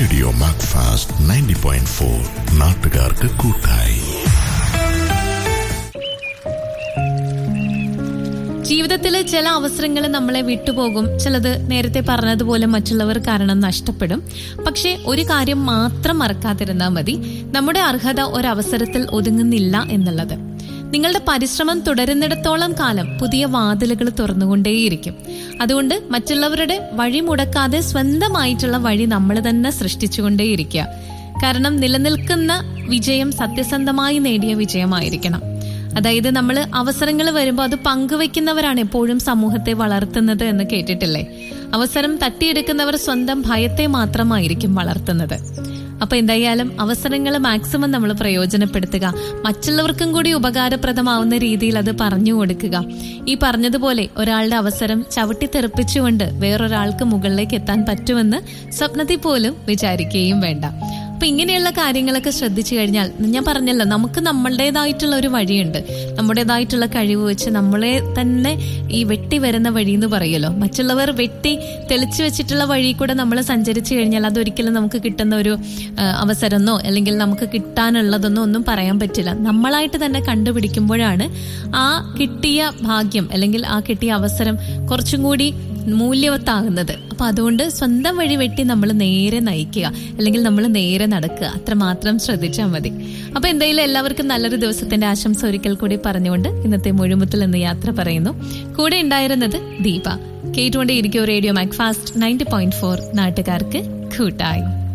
radio Macfast ninety point four നാട്ടുകാർക്ക് കൂട്ടായി ജീവിതത്തിൽ ചില അവസരങ്ങൾ നമ്മളെ വിട്ടുപോകും ചിലത് നേരത്തെ പറഞ്ഞതുപോലെ മറ്റുള്ളവർ കാരണം നഷ്ടപ്പെടും പക്ഷേ ഒരു കാര്യം മാത്രം മറക്കാതിരുന്നാൽ മതി നമ്മുടെ അർഹത ഒരവസരത്തിൽ ഒതുങ്ങുന്നില്ല എന്നുള്ളത് നിങ്ങളുടെ പരിശ്രമം തുടരുന്നിടത്തോളം കാലം പുതിയ വാതിലുകൾ തുറന്നുകൊണ്ടേയിരിക്കും അതുകൊണ്ട് മറ്റുള്ളവരുടെ വഴി മുടക്കാതെ സ്വന്തമായിട്ടുള്ള വഴി നമ്മൾ തന്നെ സൃഷ്ടിച്ചുകൊണ്ടേയിരിക്കുക കാരണം നിലനിൽക്കുന്ന വിജയം സത്യസന്ധമായി നേടിയ വിജയമായിരിക്കണം അതായത് നമ്മൾ അവസരങ്ങൾ വരുമ്പോൾ അത് പങ്കുവെക്കുന്നവരാണ് എപ്പോഴും സമൂഹത്തെ വളർത്തുന്നത് എന്ന് കേട്ടിട്ടില്ലേ അവസരം തട്ടിയെടുക്കുന്നവർ സ്വന്തം ഭയത്തെ മാത്രമായിരിക്കും വളർത്തുന്നത് അപ്പൊ എന്തായാലും അവസരങ്ങൾ മാക്സിമം നമ്മൾ പ്രയോജനപ്പെടുത്തുക മറ്റുള്ളവർക്കും കൂടി ഉപകാരപ്രദമാവുന്ന രീതിയിൽ അത് പറഞ്ഞു കൊടുക്കുക ഈ പറഞ്ഞതുപോലെ ഒരാളുടെ അവസരം ചവിട്ടിത്തെറിപ്പിച്ചുകൊണ്ട് വേറൊരാൾക്ക് മുകളിലേക്ക് എത്താൻ പറ്റുമെന്ന് സ്വപ്നത്തിൽ പോലും വിചാരിക്കുകയും വേണ്ട അപ്പൊ ഇങ്ങനെയുള്ള കാര്യങ്ങളൊക്കെ ശ്രദ്ധിച്ചു കഴിഞ്ഞാൽ ഞാൻ പറഞ്ഞല്ലോ നമുക്ക് നമ്മളുടേതായിട്ടുള്ള ഒരു വഴിയുണ്ട് നമ്മുടേതായിട്ടുള്ള കഴിവ് വെച്ച് നമ്മളെ തന്നെ ഈ വെട്ടി വരുന്ന വഴി എന്ന് പറയുമല്ലോ മറ്റുള്ളവർ വെട്ടി തെളിച്ചു വെച്ചിട്ടുള്ള വഴി കൂടെ നമ്മൾ സഞ്ചരിച്ചു കഴിഞ്ഞാൽ അതൊരിക്കലും നമുക്ക് കിട്ടുന്ന ഒരു ആ, അവസരമെന്നോ അല്ലെങ്കിൽ നമുക്ക് കിട്ടാനുള്ളതെന്നോ ഒന്നും പറയാൻ പറ്റില്ല നമ്മളായിട്ട് തന്നെ കണ്ടുപിടിക്കുമ്പോഴാണ് ആ കിട്ടിയ ഭാഗ്യം അല്ലെങ്കിൽ ആ കിട്ടിയ അവസരം കുറച്ചും കൂടി മൂല്യവത്താകുന്നത് അപ്പൊ അതുകൊണ്ട് സ്വന്തം വഴി വെട്ടി നമ്മൾ നേരെ നയിക്കുക അല്ലെങ്കിൽ നമ്മൾ നേരെ നടക്കുക അത്രമാത്രം ശ്രദ്ധിച്ചാൽ മതി അപ്പൊ എന്തായാലും എല്ലാവർക്കും നല്ലൊരു ദിവസത്തിന്റെ ആശംസ ഒരിക്കൽ കൂടി പറഞ്ഞുകൊണ്ട് ഇന്നത്തെ മുഴുമുത്തിൽ എന്ന് യാത്ര പറയുന്നു കൂടെ ഉണ്ടായിരുന്നത് ദീപ കേട്ടുകൊണ്ടേയിരിക്കും radio Macfast ninety point four നാട്ടുകാർക്ക് കൂട്ടായി